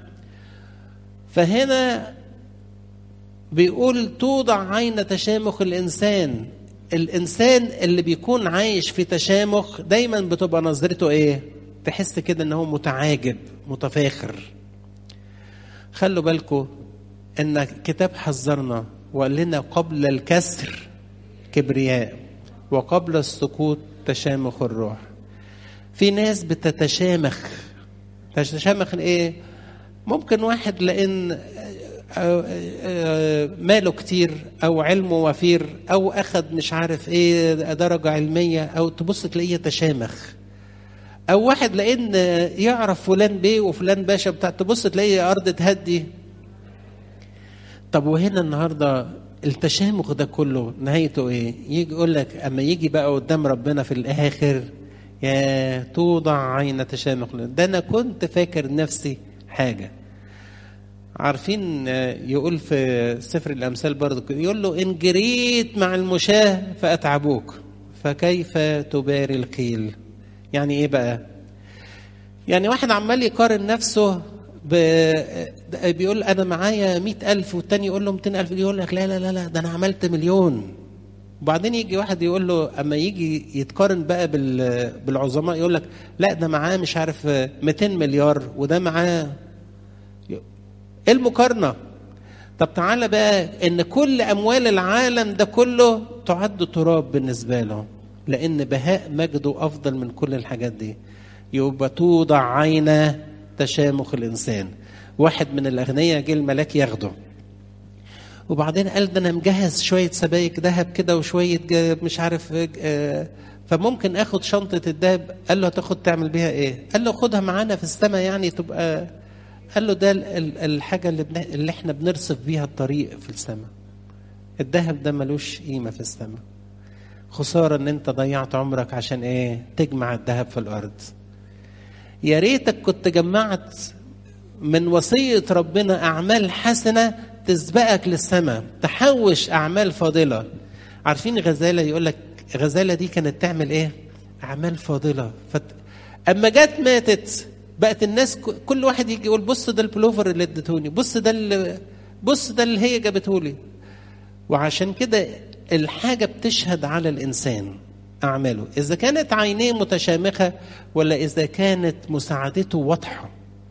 فهنا بيقول توضع عين تشامخ الانسان الانسان اللي بيكون عايش في تشامخ دايما بتبقى نظرته ايه تحس كده ان هو متعاجب متفاخر خلوا بالكم ان كتاب حذرنا وقال لنا قبل الكسر كبرياء وقبل السقوط تشامخ الروح في ناس بتتشامخ تتشامخ ايه ممكن واحد لان ماله كتير او علمه وفير او اخذ مش عارف ايه درجه علميه او تبص تلاقيه يتشامخ او واحد لان يعرف فلان بيه وفلان باشا بتاع تبص تلاقي ارض تهدي طب وهنا النهارده التشامخ ده كله نهايته ايه يجي يقول لك اما يجي بقى قدام ربنا في الاخر يا توضع عين تشامخ ده انا كنت فاكر نفسي حاجه عارفين يقول في سفر الامثال برضه يقول له ان جريت مع المشاه فاتعبوك فكيف تباري الخيل يعني ايه بقى يعني واحد عمال يقارن نفسه ب... بيقول انا معايا مئة ألف والتاني يقول له 200 ألف يقول لك لا لا لا لا ده انا عملت مليون وبعدين يجي واحد يقول له اما يجي يتقارن بقى بال... بالعظماء يقول لك لا ده معاه مش عارف 200 مليار وده معاه ايه المقارنه طب تعالى بقى ان كل اموال العالم ده كله تعد تراب بالنسبه له لان بهاء مجده افضل من كل الحاجات دي يبقى توضع عين تشامخ الانسان واحد من الاغنياء جه الملاك ياخده وبعدين قال ده انا مجهز شويه سبايك ذهب كده وشويه مش عارف فممكن اخد شنطه الذهب قال له هتاخد تعمل بيها ايه قال له خدها معانا في السماء يعني تبقى قال له ده الحاجه اللي, بن... اللي احنا بنرصف بيها الطريق في السماء الذهب ده ملوش قيمه في السماء خساره ان انت ضيعت عمرك عشان ايه تجمع الذهب في الارض يا ريتك كنت جمعت من وصيه ربنا اعمال حسنه تسبقك للسماء تحوش اعمال فاضله عارفين غزاله يقول لك غزاله دي كانت تعمل ايه اعمال فاضله فت... اما جت ماتت بقت الناس كل واحد يجي يقول بص ده البلوفر اللي اديتوني بص ده اللي بص ده اللي هي جابته لي وعشان كده الحاجه بتشهد على الانسان اعماله اذا كانت عينيه متشامخه ولا اذا كانت مساعدته واضحه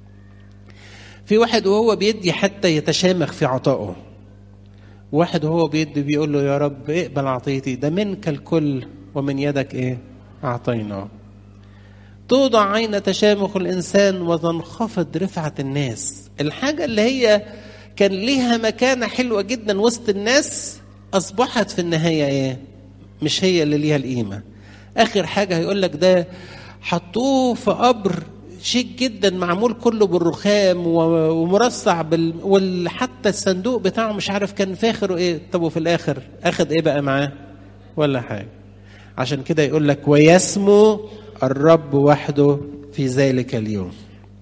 في واحد وهو بيدي حتى يتشامخ في عطائه واحد وهو بيدي بيقول له يا رب اقبل عطيتي ده منك الكل ومن يدك ايه اعطيناه توضع عين تشامخ الانسان وتنخفض رفعه الناس الحاجه اللي هي كان ليها مكانه حلوه جدا وسط الناس اصبحت في النهايه ايه مش هي اللي ليها القيمه اخر حاجه هيقول لك ده حطوه في قبر شيك جدا معمول كله بالرخام ومرصع بال... وحتى الصندوق بتاعه مش عارف كان فاخر ايه طب وفي الاخر اخد ايه بقى معاه ولا حاجه عشان كده يقول لك ويسمو الرب وحده في ذلك اليوم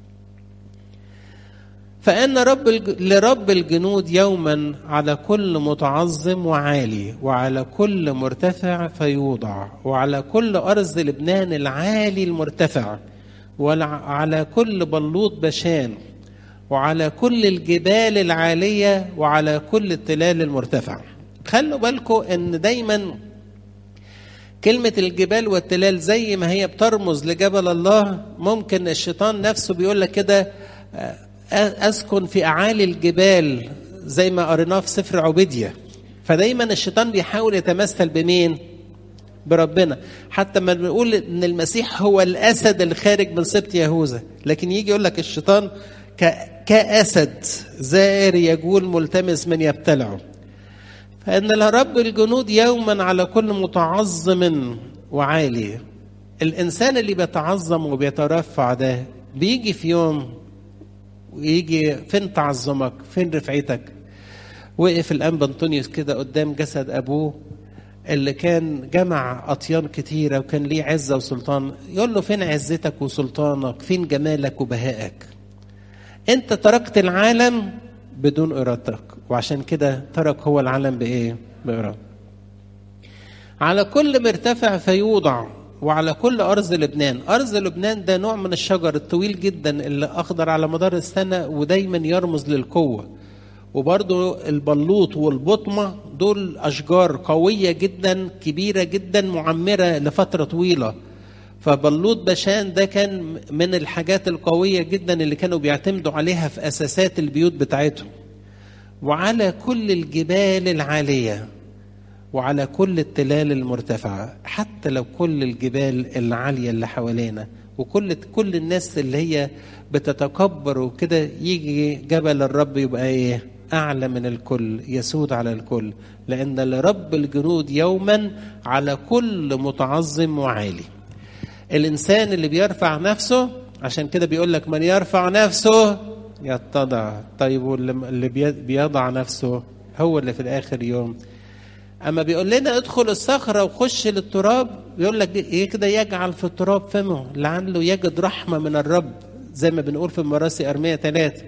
فان رب الج... لرب الجنود يوما على كل متعظم وعالي وعلى كل مرتفع فيوضع وعلى كل ارض لبنان العالي المرتفع وعلى كل بلوط بشان وعلى كل الجبال العالية وعلى كل التلال المرتفع خلوا بالكم ان دايما كلمة الجبال والتلال زي ما هي بترمز لجبل الله ممكن الشيطان نفسه بيقول لك كده أسكن في أعالي الجبال زي ما قريناه في سفر عبيدية فدايما الشيطان بيحاول يتمثل بمين؟ بربنا حتى ما بنقول ان المسيح هو الاسد الخارج من سبط يهوذا لكن يجي يقول لك الشيطان كاسد زائر يجول ملتمس من يبتلعه فان لرب الجنود يوما على كل متعظم وعالي الانسان اللي بيتعظم وبيترفع ده بيجي في يوم ويجي فين تعظمك فين رفعتك وقف الانبا انطونيوس كده قدام جسد ابوه اللي كان جمع أطيان كتيرة وكان ليه عزة وسلطان يقول له فين عزتك وسلطانك فين جمالك وبهائك انت تركت العالم بدون إرادتك وعشان كده ترك هو العالم بإيه بإرادة على كل مرتفع فيوضع وعلى كل أرض لبنان أرض لبنان ده نوع من الشجر الطويل جدا اللي أخضر على مدار السنة ودايما يرمز للقوة وبرضه البلوط والبطمة دول أشجار قوية جدا كبيرة جدا معمرة لفترة طويلة فبلوط بشان ده كان من الحاجات القوية جدا اللي كانوا بيعتمدوا عليها في أساسات البيوت بتاعتهم وعلى كل الجبال العالية وعلى كل التلال المرتفعة حتى لو كل الجبال العالية اللي حوالينا وكل كل الناس اللي هي بتتكبر وكده يجي جبل الرب يبقى ايه اعلى من الكل يسود على الكل لان لرب الجنود يوما على كل متعظم وعالي الانسان اللي بيرفع نفسه عشان كده بيقول لك من يرفع نفسه يتضع طيب واللي بيضع نفسه هو اللي في الاخر يوم اما بيقول لنا ادخل الصخره وخش للتراب بيقول لك ايه كده يجعل في التراب فمه لعله يجد رحمه من الرب زي ما بنقول في مراسي ارميه ثلاثه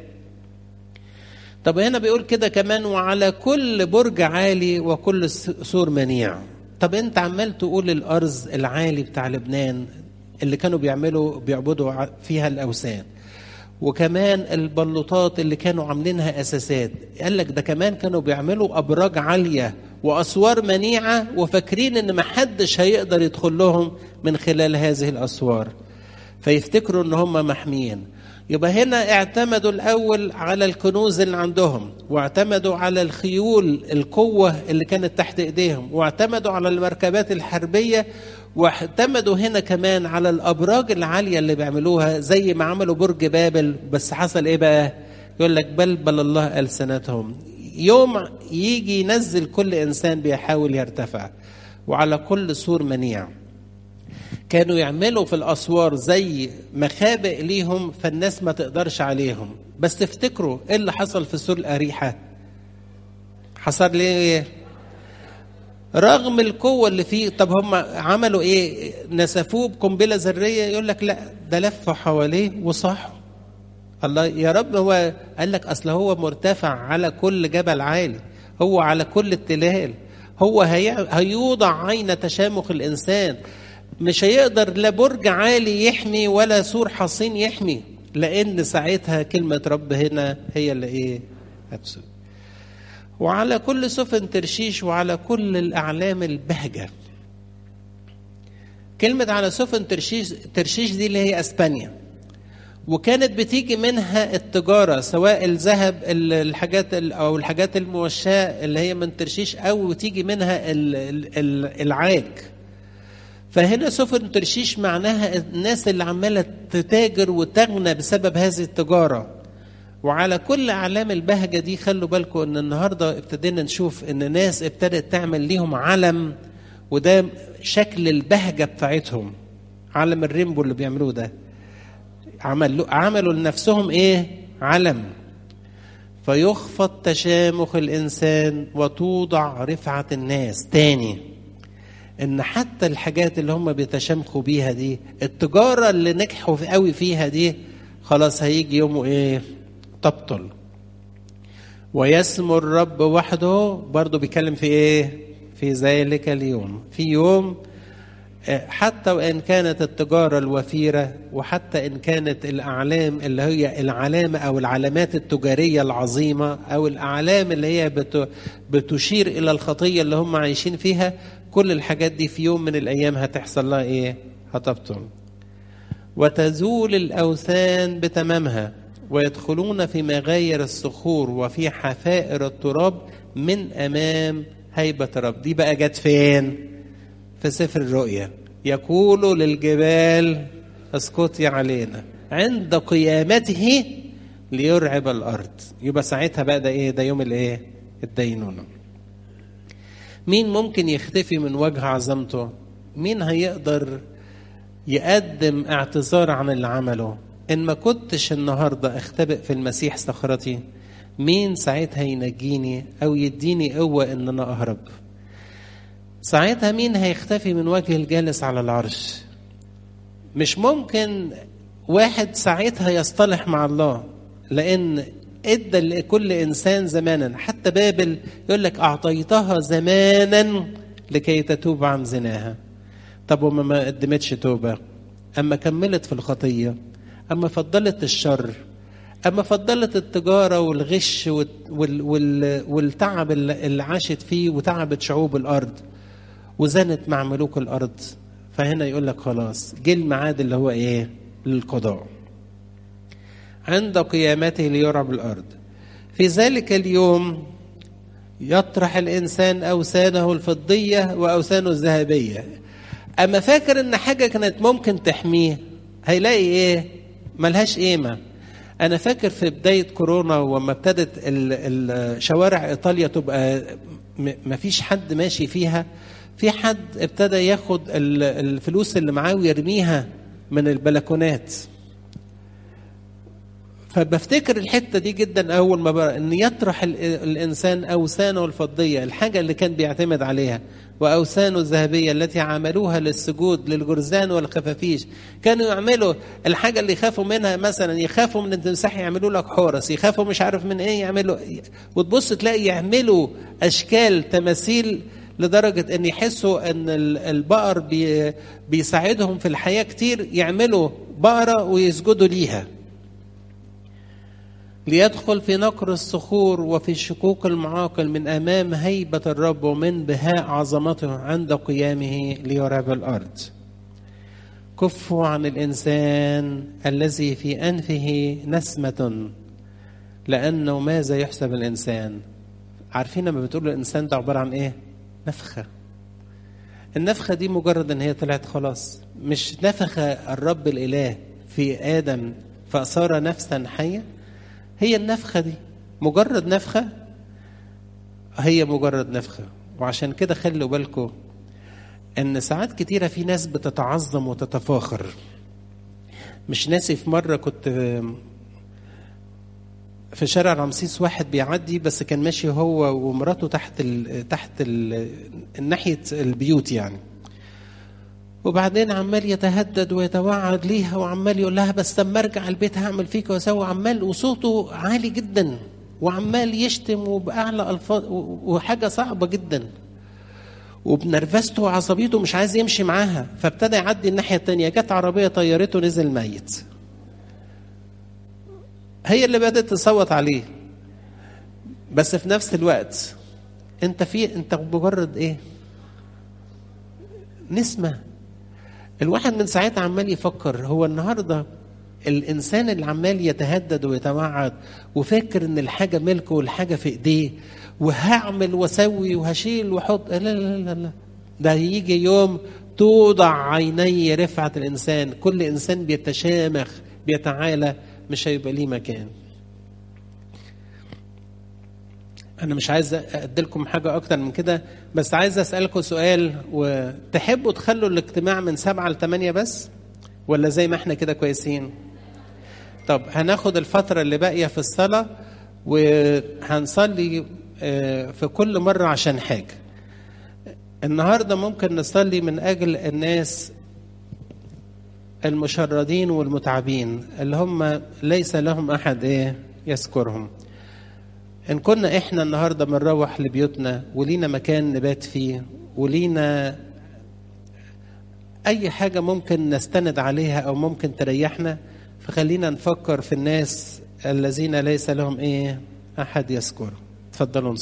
طب هنا بيقول كده كمان وعلى كل برج عالي وكل سور منيع طب انت عمال تقول الارز العالي بتاع لبنان اللي كانوا بيعملوا بيعبدوا فيها الاوثان وكمان البلوطات اللي كانوا عاملينها اساسات قال لك ده كمان كانوا بيعملوا ابراج عاليه واسوار منيعه وفاكرين ان ما حدش هيقدر يدخل لهم من خلال هذه الاسوار فيفتكروا ان هم محميين يبقى هنا اعتمدوا الاول على الكنوز اللي عندهم واعتمدوا على الخيول القوه اللي كانت تحت ايديهم واعتمدوا على المركبات الحربيه واعتمدوا هنا كمان على الابراج العاليه اللي بيعملوها زي ما عملوا برج بابل بس حصل ايه بقى يقول لك بلبل الله السنتهم يوم يجي ينزل كل انسان بيحاول يرتفع وعلى كل سور منيع كانوا يعملوا في الاسوار زي مخابئ ليهم فالناس ما تقدرش عليهم بس تفتكروا ايه اللي حصل في سور الاريحه حصل ليه رغم القوه اللي فيه طب هم عملوا ايه نسفوه بقنبله ذريه يقول لك لا ده لفوا حواليه وصحوا الله يا رب هو قال لك اصل هو مرتفع على كل جبل عالي هو على كل التلال هو هي... هيوضع عين تشامخ الانسان مش هيقدر لا برج عالي يحمي ولا سور حصين يحمي لان ساعتها كلمه رب هنا هي اللي ايه هتسود وعلى كل سفن ترشيش وعلى كل الاعلام البهجه كلمه على سفن ترشيش ترشيش دي اللي هي اسبانيا وكانت بتيجي منها التجاره سواء الذهب الحاجات او الحاجات الموشاه اللي هي من ترشيش او تيجي منها العاج فهنا سفن ترشيش معناها الناس اللي عماله تتاجر وتغنى بسبب هذه التجاره وعلى كل اعلام البهجه دي خلوا بالكم ان النهارده ابتدينا نشوف ان ناس ابتدت تعمل ليهم علم وده شكل البهجه بتاعتهم علم الريمبو اللي بيعملوه ده عملوا عملوا لنفسهم ايه علم فيخفض تشامخ الانسان وتوضع رفعه الناس تاني ان حتى الحاجات اللي هم بيتشامخوا بيها دي التجاره اللي نجحوا قوي فيها دي خلاص هيجي يومه ايه تبطل ويسمو الرب وحده برضه بيتكلم في ايه في ذلك اليوم في يوم حتى وان كانت التجاره الوفيره وحتى ان كانت الاعلام اللي هي العلامه او العلامات التجاريه العظيمه او الاعلام اللي هي بتشير الى الخطيه اللي هم عايشين فيها كل الحاجات دي في يوم من الايام هتحصل لها ايه هتبطل وتزول الاوثان بتمامها ويدخلون في مغاير الصخور وفي حفائر التراب من امام هيبه الرب دي بقى جت فين في سفر الرؤيا يقول للجبال اسكتي علينا عند قيامته ليرعب الارض يبقى ساعتها بقى ده ايه ده يوم الايه الدينونه مين ممكن يختفي من وجه عظمته مين هيقدر يقدم اعتذار عن اللي عمله ان ما كنتش النهارده اختبئ في المسيح صخرتي مين ساعتها ينجيني او يديني قوه ان انا اهرب ساعتها مين هيختفي من وجه الجالس على العرش مش ممكن واحد ساعتها يصطلح مع الله لان ادى لكل انسان زمانا حتى بابل يقول لك اعطيتها زمانا لكي تتوب عن زناها طب وما ما قدمتش توبه اما كملت في الخطيه اما فضلت الشر اما فضلت التجاره والغش وال وال والتعب اللي عاشت فيه وتعبت شعوب الارض وزنت مع ملوك الارض فهنا يقول لك خلاص جه الميعاد اللي هو ايه للقضاء عند قيامته ليرعب الارض في ذلك اليوم يطرح الإنسان أوثانه الفضية وأوثانه الذهبية أما فاكر إن حاجة كانت ممكن تحميه هيلاقي إيه ملهاش قيمة أنا فاكر في بداية كورونا وما ابتدت شوارع إيطاليا تبقى مفيش حد ماشي فيها في حد ابتدى ياخد الفلوس اللي معاه ويرميها من البلكونات فبفتكر الحته دي جدا اول ما بقى ان يطرح الانسان اوثانه الفضيه الحاجه اللي كان بيعتمد عليها واوثانه الذهبيه التي عملوها للسجود للجرزان والخفافيش كانوا يعملوا الحاجه اللي يخافوا منها مثلا يخافوا من التمساح يعملوا لك حورس يخافوا مش عارف من ايه يعملوا وتبص تلاقي يعملوا اشكال تماثيل لدرجة أن يحسوا أن البقر بي بيساعدهم في الحياة كتير يعملوا بقرة ويسجدوا ليها ليدخل في نقر الصخور وفي شكوك المعاقل من أمام هيبة الرب ومن بهاء عظمته عند قيامه ليرعب الأرض كفوا عن الإنسان الذي في أنفه نسمة لأنه ماذا يحسب الإنسان عارفين لما بتقول الإنسان ده عبارة عن إيه نفخة النفخة دي مجرد ان هي طلعت خلاص مش نفخ الرب الاله في ادم فصار نفسا حية هي النفخة دي مجرد نفخة هي مجرد نفخة وعشان كده خلوا بالكم ان ساعات كتيرة في ناس بتتعظم وتتفاخر مش ناسي في مرة كنت في شارع رمسيس واحد بيعدي بس كان ماشي هو ومراته تحت ال تحت ال ناحيه البيوت يعني وبعدين عمال يتهدد ويتوعد ليها وعمال يقول لها بس لما ارجع البيت هعمل فيك واسوي عمال وصوته عالي جدا وعمال يشتم وباعلى الفاظ وحاجه صعبه جدا وبنرفزته وعصبيته مش عايز يمشي معاها فابتدى يعدي الناحيه الثانيه جت عربيه طيرته نزل ميت هي اللي بدأت تصوت عليه بس في نفس الوقت انت في انت مجرد ايه نسمة الواحد من ساعتها عمال يفكر هو النهارده الانسان اللي عمال يتهدد ويتوعد وفاكر ان الحاجه ملكه والحاجه في ايديه وهعمل واسوي وهشيل واحط لا لا لا لا ده يجي يوم توضع عيني رفعه الانسان كل انسان بيتشامخ بيتعالى مش هيبقى ليه مكان انا مش عايز اديلكم حاجه اكتر من كده بس عايز اسالكم سؤال وتحبوا تخلوا الاجتماع من سبعة لثمانية بس ولا زي ما احنا كده كويسين طب هناخد الفترة اللي باقية في الصلاة وهنصلي في كل مرة عشان حاجة النهاردة ممكن نصلي من أجل الناس المشردين والمتعبين اللي هم ليس لهم احد ايه يذكرهم ان كنا احنا النهارده بنروح لبيوتنا ولينا مكان نبات فيه ولينا اي حاجه ممكن نستند عليها او ممكن تريحنا فخلينا نفكر في الناس الذين ليس لهم ايه احد يذكر تفضلوا